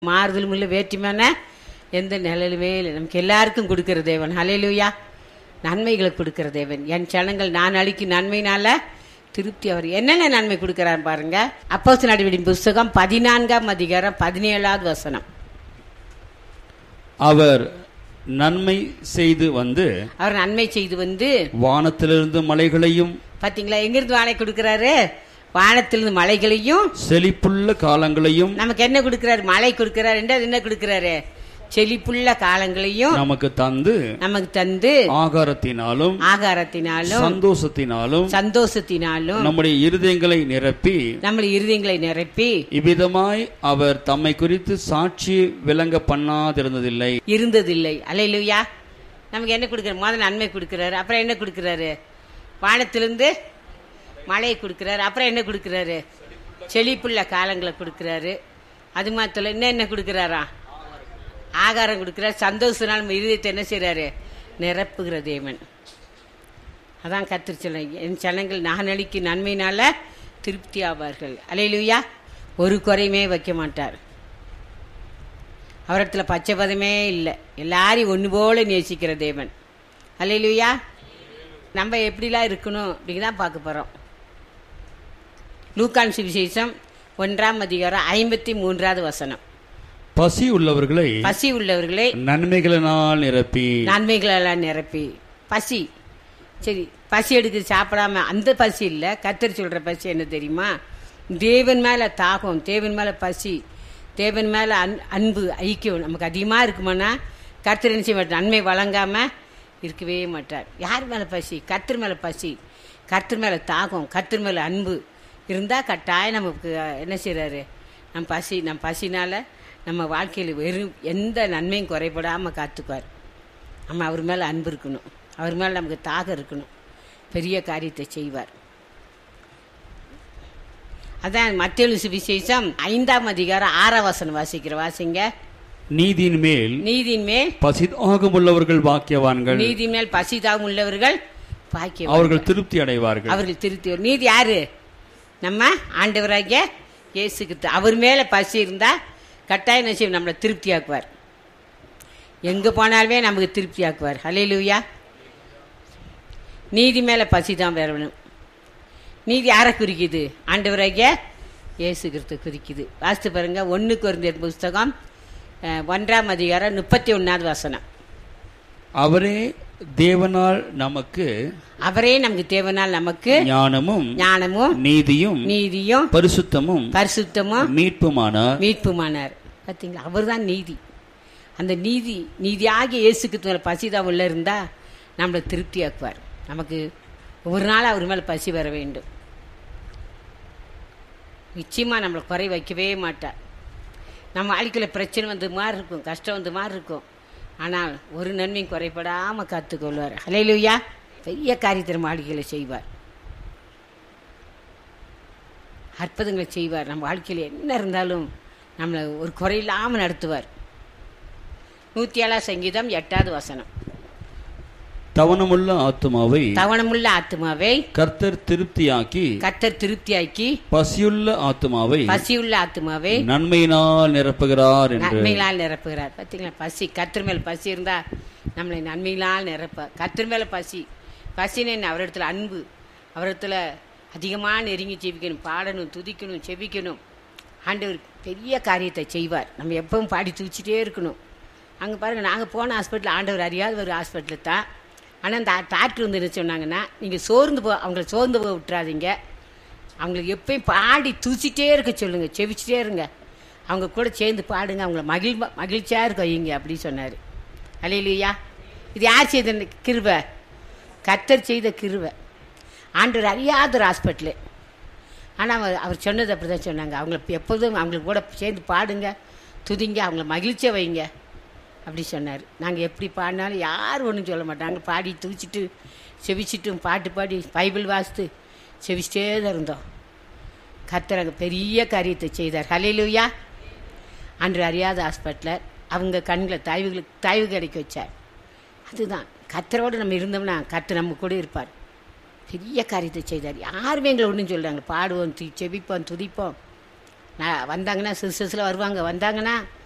மாறுதலும் இல்லை வேற்றுமையான எந்த நிழலுமே இல்லை நமக்கு எல்லாருக்கும் கொடுக்கிற தேவன் ஹalleluya நன்மைகளை கொடுக்கிற தேவன் என் ஜனங்கள் நான் அளிக்கும் நன்மைனால திருப்தி அவர் என்னென்ன நன்மை கொடுக்கிறார் பாருங்க அப்போஸ் நடவடின் புஸ்தகம் பதினான்காம் அதிகாரம் பதினேழாவது வசனம் அவர் நன்மை செய்து வந்து அவர் நன்மை செய்து வந்து வானத்திலிருந்து மலைகளையும் பாத்தீங்களா எங்கிருந்து வாழை கொடுக்கிறாரு வானத்திலிருந்து மலைகளையும் செழிப்புள்ள காலங்களையும் நமக்கு என்ன கொடுக்கிறாரு மழை கொடுக்கிறாரு ரெண்டாவது என்ன கொடுக்கிறாரு செழிப்புள்ள காலங்களையும் நமக்கு தந்து நமக்கு தந்து ஆகாரத்தினாலும் ஆகாரத்தினாலும் சந்தோஷத்தினாலும் சந்தோஷத்தினாலும் நம்முடைய இருதயங்களை நிரப்பி நம்மளை இருதயங்களை நிரப்பி இவ்விதமாய் அவர் தம்மை குறித்து சாட்சி விளங்க பண்ணாதிருந்ததில்லை இருந்ததில்லை அலையிலுயா நமக்கு என்ன கொடுக்குறாரு முதல்ல நன்மை கொடுக்குறாரு அப்புறம் என்ன கொடுக்குறாரு வானத்திலிருந்து மழையை கொடுக்குறாரு அப்புறம் என்ன கொடுக்குறாரு செழிப்புள்ள காலங்களை கொடுக்குறாரு அது மாத்திரம் என்ன என்ன கொடுக்குறாரா ஆகாரம் கொடுக்குறாரு சந்தோஷத்தினால் நம்ம இருதயத்தை என்ன செய்றாரு நிரப்புகிற தேவன் அதான் கத்திரி என் ஜனங்கள் நகனளிக்கு நன்மையினால திருப்தி ஆவார்கள் அலையிலுயா ஒரு குறையுமே வைக்க மாட்டார் அவரிடத்துல பச்சை பதமே இல்லை எல்லாரையும் ஒன்று போல நேசிக்கிற தேவன் அல்லையிலுயா நம்ம எப்படிலாம் இருக்கணும் அப்படின்னு தான் பார்க்க போகிறோம் லூக்கான் சுவிசேஷம் ஒன்றாம் அதிகாரம் ஐம்பத்தி மூன்றாவது வசனம் பசி உள்ளவர்களை பசி உள்ளவர்களை நன்மைகளினால் நிரப்பி நன்மைகளெல்லாம் நிரப்பி பசி சரி பசி எடுத்து சாப்பிடாம அந்த பசி இல்லை கத்தரி சொல்கிற பசி என்ன தெரியுமா தேவன் மேலே தாகம் தேவன் மேலே பசி தேவன் மேலே அன் அன்பு ஐக்கியம் நமக்கு அதிகமாக இருக்குமானா கர்த்தர் என்ன செய்ய மாட்டார் நன்மை வழங்காமல் இருக்கவே மாட்டார் யார் மேலே பசி கர்த்தர் மேலே பசி கர்த்தர் மேலே தாகம் கர்த்தர் மேலே அன்பு இருந்தால் கட்டாயம் நமக்கு என்ன செய்கிறாரு நம் பசி நம் பசினால் நம்ம வாழ்க்கையில் வெறும் எந்த நன்மையும் குறைபடாமல் காத்துக்குவார் நம்ம அவர் மேலே அன்பு இருக்கணும் அவர் மேலே நமக்கு தாகம் இருக்கணும் பெரிய காரியத்தை செய்வார் அதான் மத்திய சுவிசேஷம் ஐந்தாம் அதிகாரம் ஆறாம் வசனம் வாசிக்கிற வாசிங்க நீதியின் மேல் நீதியின் மேல் பசிதாகம் உள்ளவர்கள் பாக்கியவான்கள் நீதியின் மேல் பசிதாகம் உள்ளவர்கள் பாக்கியம் அவர்கள் திருப்தி அடைவார்கள் அவர்கள் திருத்தி நீதி யாரு நம்ம ஆண்டவராகிய இயேசு கிறிஸ்து அவர் மேலே பசி இருந்தால் கட்டாயம் என்ன செய்யும் நம்மளை திருப்தியாக்குவார் எங்கே போனாலுமே நமக்கு திருப்தியாக்குவார் ஹalleluya நீதி மேலே பசி தான் வரணும் நீதி யாரை குறிக்குது ஆண்டவராகிய இயேசு கிறிஸ்து குறிக்குது வாசித்து பாருங்க ஒன்று குறைந்த புஸ்தகம் அஹ், ஒன்றாம் அதிகாரம் முப்பத்தி ஒன்றாவது வசனம் அவரே தேவனால் நமக்கு அவரே நமக்கு தேவனால் நமக்கு ஞானமும் ஞானமும் நீதியும் நீதியும் பரிசுத்தமும் பரிசுத்தமும் மீட்புமானார் மீட்புமானார் பார்த்தீங்களா அவர்தான் நீதி அந்த நீதி நீதியாகிய இயேசுக்கு மேலே பசி தான் உள்ள இருந்தா நம்மளை திருப்தியாக்குவார் நமக்கு ஒரு நாள் அவர் மேலே பசி வர வேண்டும் நிச்சயமா நம்மளை குறை வைக்கவே மாட்டார் நம்ம வாழ்க்கையில் பிரச்சனை வந்து மாதிரி இருக்கும் கஷ்டம் வந்து மாதிரி இருக்கும் ஆனால் ஒரு நன்மையும் குறைபடாமல் காத்துக்கொள்வார் ஹalleluya பெரிய காரியத்தை நம்ம வாழ்க்கையில் செய்வார் அற்புதங்களை செய்வார் நம்ம வாழ்க்கையில் என்ன இருந்தாலும் நம்மளை ஒரு குறையில்லாமல் நடத்துவார் நூற்றி ஏழாம் சங்கீதம் எட்டாவது வசனம் தவணமுள்ள ஆத்துமாவை தவணமுள்ள ஆத்மாவை கர்த்தர் திருப்தியாக்கி கத்தர் திருப்தியாக்கி பசியுள்ள ஆத்துமாவை பசியுள்ள ஆத்மாவை நன்மையினால் நிரப்புகிறார் என்று நன்மைகளால் நிரப்புகிறார் பார்த்தீங்களா பசி கத்தர் மேல் பசி இருந்தா நம்மளை நன்மைகளால் நிரப்ப கத்தர் மேல பசி பசின்னு என்ன அவரிடத்துல அன்பு அவரிடத்துல அதிகமாக நெருங்கி ஜெபிக்கணும் பாடணும் துதிக்கணும் செபிக்கணும் ஆண்டவர் பெரிய காரியத்தை செய்வார் நம்ம எப்பவும் பாடி துதிச்சிட்டே இருக்கணும் அங்கே பாருங்கள் நாங்கள் போன ஹாஸ்பிட்டல் ஆண்டவர் அறியாத ஒரு ஹாஸ்பிட்டல் தான் ஆனால் அந்த டாக்டர் வந்து என்ன சொன்னாங்கன்னா நீங்கள் சோர்ந்து போ அவங்கள சோர்ந்து போக விட்டுறாதீங்க அவங்களுக்கு எப்பயும் பாடி தூசிட்டே இருக்க சொல்லுங்க செவிச்சிட்டே இருங்க அவங்க கூட சேர்ந்து பாடுங்க அவங்கள மகிழ் மகிழ்ச்சியாக இருக்க வைங்க அப்படி சொன்னார் அலையிலையா இது யார் செய்த இந்த கிருபை கத்தர் செய்த கிருபை ஆண்டவர் அறியாத ஒரு ஹாஸ்பிட்டலு ஆனால் அவர் அவர் சொன்னது அப்படி தான் சொன்னாங்க அவங்கள எப்போதும் அவங்களுக்கு கூட சேர்ந்து பாடுங்க துதிங்க அவங்கள மகிழ்ச்சியாக வைங்க அப்படி சொன்னார் நாங்கள் எப்படி பாடினாலும் யாரும் ஒன்றும் சொல்ல மாட்டாங்க பாடி துதிச்சிட்டு செவிச்சிட்டும் பாட்டு பாடி பைபிள் வாசித்து செவிச்சிட்டே தான் இருந்தோம் கர்த்தர் அங்கே பெரிய காரியத்தை செய்தார் ஹalleluya அன்று அறியாத ஹாஸ்பிட்டலில் அவங்க கண்களை தாய்வுகளுக்கு தாய்வு கிடைக்க வச்சார் அதுதான் கத்தரோடு நம்ம இருந்தோம்னா கர்த்தர் நம்ம கூட இருப்பார் பெரிய காரியத்தை செய்தார் யாருமே எங்களை ஒன்றும் சொல்கிறாங்க பாடுவோம் தி செபிப்போம் துதிப்போம் நான் வந்தாங்கன்னா சிறுசில் வருவாங்க வந்தாங்கன்னா